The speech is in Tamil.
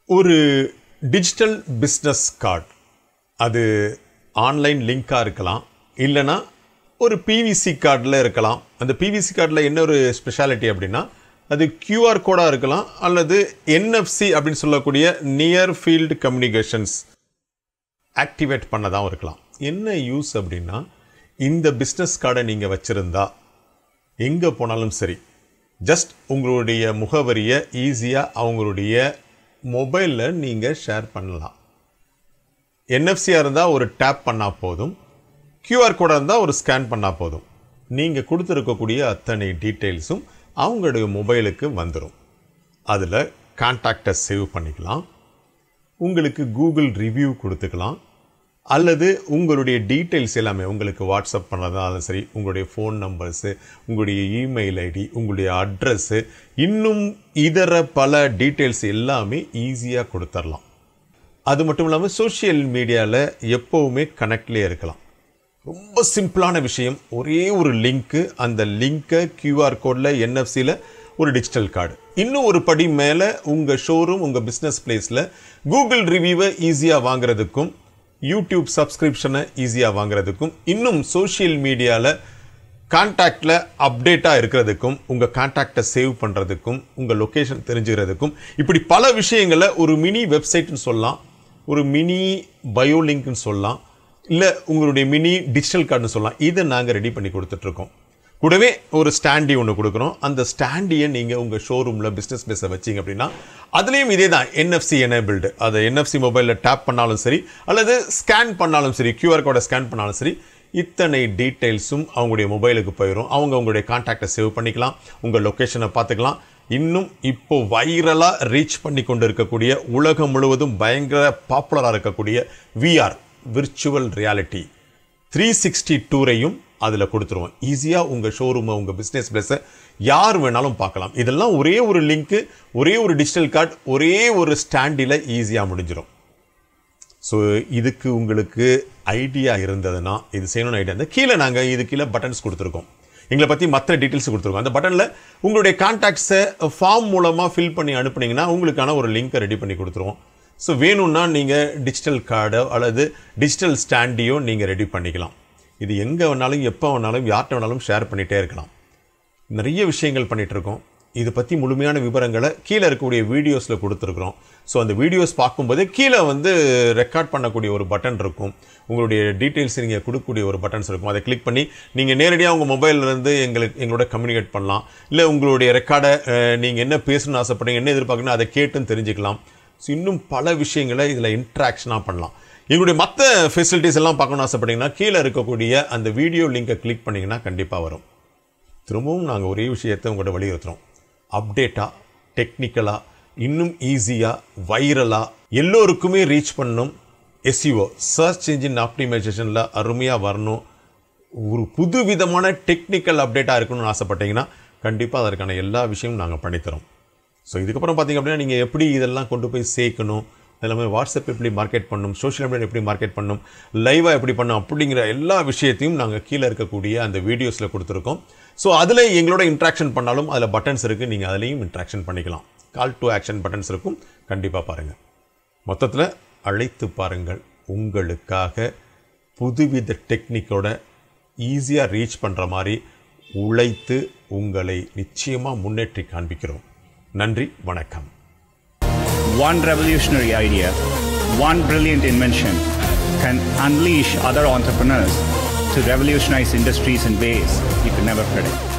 ஒரு டிஜிட்டல் பிஸ்னஸ் கார்டு அது ஆன்லைன் லிங்காக இருக்கலாம் இல்லைன்னா ஒரு பிவிசி கார்டில் இருக்கலாம் அந்த பிவிசி கார்டில் என்ன ஒரு ஸ்பெஷாலிட்டி அப்படின்னா அது கியூஆர் கோடாக இருக்கலாம் அல்லது என்எஃப்சி அப்படின்னு சொல்லக்கூடிய நியர் ஃபீல்டு கம்யூனிகேஷன்ஸ் ஆக்டிவேட் பண்ணதாகவும் இருக்கலாம் என்ன யூஸ் அப்படின்னா இந்த பிஸ்னஸ் கார்டை நீங்கள் வச்சுருந்தா எங்கே போனாலும் சரி ஜஸ்ட் உங்களுடைய முகவரியை ஈஸியாக அவங்களுடைய மொபைலில் நீங்கள் ஷேர் பண்ணலாம் என்எஃப்சியாக இருந்தால் ஒரு டேப் பண்ணால் போதும் கியூஆர் கோடாக இருந்தால் ஒரு ஸ்கேன் பண்ணால் போதும் நீங்கள் கொடுத்துருக்கக்கூடிய அத்தனை டீட்டெயில்ஸும் அவங்களுடைய மொபைலுக்கு வந்துடும் அதில் கான்டாக்டை சேவ் பண்ணிக்கலாம் உங்களுக்கு கூகுள் ரிவ்யூ கொடுத்துக்கலாம் அல்லது உங்களுடைய டீட்டெயில்ஸ் எல்லாமே உங்களுக்கு வாட்ஸ்அப் பண்ணதாலும் சரி உங்களுடைய ஃபோன் நம்பர்ஸு உங்களுடைய இமெயில் ஐடி உங்களுடைய அட்ரஸ்ஸு இன்னும் இதர பல டீட்டெயில்ஸ் எல்லாமே ஈஸியாக கொடுத்துடலாம் அது மட்டும் இல்லாமல் சோஷியல் மீடியாவில் எப்போவுமே கனெக்ட்லேயே இருக்கலாம் ரொம்ப சிம்பிளான விஷயம் ஒரே ஒரு லிங்க்கு அந்த லிங்க்கை கியூஆர் கோடில் என்எஃப்சியில் ஒரு டிஜிட்டல் கார்டு இன்னும் ஒரு படி மேலே உங்கள் ஷோரூம் உங்கள் பிஸ்னஸ் பிளேஸில் கூகுள் ரிவ்யூவை ஈஸியாக வாங்குறதுக்கும் யூடியூப் சப்ஸ்கிரிப்ஷனை ஈஸியாக வாங்குறதுக்கும் இன்னும் சோஷியல் மீடியாவில் கான்டாக்டில் அப்டேட்டாக இருக்கிறதுக்கும் உங்கள் கான்டாக்டை சேவ் பண்ணுறதுக்கும் உங்கள் லொக்கேஷன் தெரிஞ்சுக்கிறதுக்கும் இப்படி பல விஷயங்களை ஒரு மினி வெப்சைட்னு சொல்லலாம் ஒரு மினி பயோ லிங்க்னு சொல்லலாம் இல்லை உங்களுடைய மினி டிஜிட்டல் கார்டுன்னு சொல்லலாம் இதை நாங்கள் ரெடி பண்ணி கொடுத்துட்ருக்கோம் கூடவே ஒரு ஸ்டாண்டி ஒன்று கொடுக்குறோம் அந்த ஸ்டாண்டியை நீங்கள் உங்கள் ஷோரூமில் பிஸ்னஸ் பேஸை வச்சிங்க அப்படின்னா அதுலேயும் இதே தான் என்எஃப்சி எனேபிள்டு அதை என்எஃப்சி மொபைலில் டேப் பண்ணாலும் சரி அல்லது ஸ்கேன் பண்ணாலும் சரி கியூஆர் கோடை ஸ்கேன் பண்ணாலும் சரி இத்தனை டீட்டெயில்ஸும் அவங்களுடைய மொபைலுக்கு போயிடும் அவங்க உங்களுடைய கான்டாக்டை சேவ் பண்ணிக்கலாம் உங்கள் லொக்கேஷனை பார்த்துக்கலாம் இன்னும் இப்போ வைரலாக ரீச் பண்ணி கொண்டு இருக்கக்கூடிய உலகம் முழுவதும் பயங்கர பாப்புலராக இருக்கக்கூடிய VR virtual reality three sixty டூரையும் அதில் கொடுத்துருவோம் ஈஸியாக உங்கள் ஷோரூமை உங்கள் பிஸ்னஸ் பிளேஸை யார் வேணாலும் பார்க்கலாம் இதெல்லாம் ஒரே ஒரு லிங்க்கு ஒரே ஒரு டிஜிட்டல் கார்டு ஒரே ஒரு ஸ்டாண்டில் ஈஸியாக முடிஞ்சிடும் ஸோ இதுக்கு உங்களுக்கு ஐடியா இருந்ததுன்னா இது செய்யணும்னு ஐடியா இருந்தால் கீழே நாங்கள் இது கீழே பட்டன்ஸ் கொடுத்துருக்கோம் எங்களை பற்றி மற்ற டீட்டெயில்ஸ் கொடுத்துருக்கோம் அந்த பட்டனில் உங்களுடைய கான்டாக்ட்ஸை ஃபார்ம் மூலமாக ஃபில் பண்ணி அனுப்புனீங்கன்னா உங்களுக்கான ஒரு லிங்க்கை ரெடி பண்ணி கொடுத்துருவோம் ஸோ வேணும்னா நீங்கள் டிஜிட்டல் கார்டோ அல்லது டிஜிட்டல் ஸ்டாண்டியோ நீங்கள் ரெடி பண்ணிக்கலாம் இது எங்கே வேணாலும் எப்போ வேணாலும் யார்கிட்ட வேணாலும் ஷேர் பண்ணிகிட்டே இருக்கலாம் நிறைய விஷயங்கள் பண்ணிட்டு இருக்கோம் இதை பற்றி முழுமையான விவரங்களை கீழே இருக்கக்கூடிய வீடியோஸில் கொடுத்துருக்குறோம் ஸோ அந்த வீடியோஸ் பார்க்கும்போதே கீழே வந்து ரெக்கார்ட் பண்ணக்கூடிய ஒரு பட்டன் இருக்கும் உங்களுடைய டீட்டெயில்ஸ் நீங்கள் கொடுக்கக்கூடிய ஒரு பட்டன்ஸ் இருக்கும் அதை கிளிக் பண்ணி நீங்கள் நேரடியாக உங்கள் மொபைல்லேருந்து எங்களுக்கு எங்களோட கம்யூனிகேட் பண்ணலாம் இல்லை உங்களுடைய ரெக்கார்டை நீங்கள் என்ன பேசணும்னு ஆசைப்படுறீங்க என்ன எதிர்பார்க்கணும் அதை கேட்டுன்னு தெரிஞ்சுக்கலாம் ஸோ இன்னும் பல விஷயங்களை இதில் இன்ட்ராக்ஷனாக பண்ணலாம் எங்களுடைய மற்ற ஃபெசிலிட்டிஸ் எல்லாம் பார்க்கணும்னு ஆசைப்பட்டீங்கன்னா கீழே இருக்கக்கூடிய அந்த வீடியோ லிங்கை கிளிக் பண்ணிங்கன்னா கண்டிப்பாக வரும் திரும்பவும் நாங்கள் ஒரே விஷயத்தை உங்கள்கிட்ட வலியுறுத்துகிறோம் அப்டேட்டாக டெக்னிக்கலாக இன்னும் ஈஸியாக வைரலாக எல்லோருக்குமே ரீச் பண்ணணும் எஸ்இஓ சர்ச் இன்ஜின் ஆப்டிமைசேஷனில் அருமையாக வரணும் ஒரு புது விதமான டெக்னிக்கல் அப்டேட்டாக இருக்கணும்னு ஆசைப்பட்டீங்கன்னா கண்டிப்பாக அதற்கான எல்லா விஷயமும் நாங்கள் பண்ணித்தரோம் ஸோ இதுக்கப்புறம் பார்த்தீங்க அப்படின்னா நீங்கள் எப்படி இதெல்லாம் கொண்டு போய் சேர்க்கணும் எல்லாமே வாட்ஸ்அப் எப்படி மார்க்கெட் பண்ணணும் சோஷியல் மீடியா எப்படி மார்க்கெட் பண்ணணும் லைவாக எப்படி பண்ணணும் அப்படிங்கிற எல்லா விஷயத்தையும் நாங்கள் கீழே இருக்கக்கூடிய அந்த வீடியோஸில் கொடுத்துருக்கோம் ஸோ அதில் எங்களோட இன்ட்ராக்ஷன் பண்ணாலும் அதில் பட்டன்ஸ் இருக்குது நீங்கள் அதுலேயும் இன்ட்ராக்ஷன் பண்ணிக்கலாம் கால் டு ஆக்ஷன் பட்டன்ஸ் இருக்கும் கண்டிப்பாக பாருங்கள் மொத்தத்தில் அழைத்து பாருங்கள் உங்களுக்காக புதுவித டெக்னிக்கோட ஈஸியாக ரீச் பண்ணுற மாதிரி உழைத்து உங்களை நிச்சயமாக முன்னேற்றி காண்பிக்கிறோம் நன்றி வணக்கம் One revolutionary idea, one brilliant invention can unleash other entrepreneurs to revolutionize industries in ways you could never predict.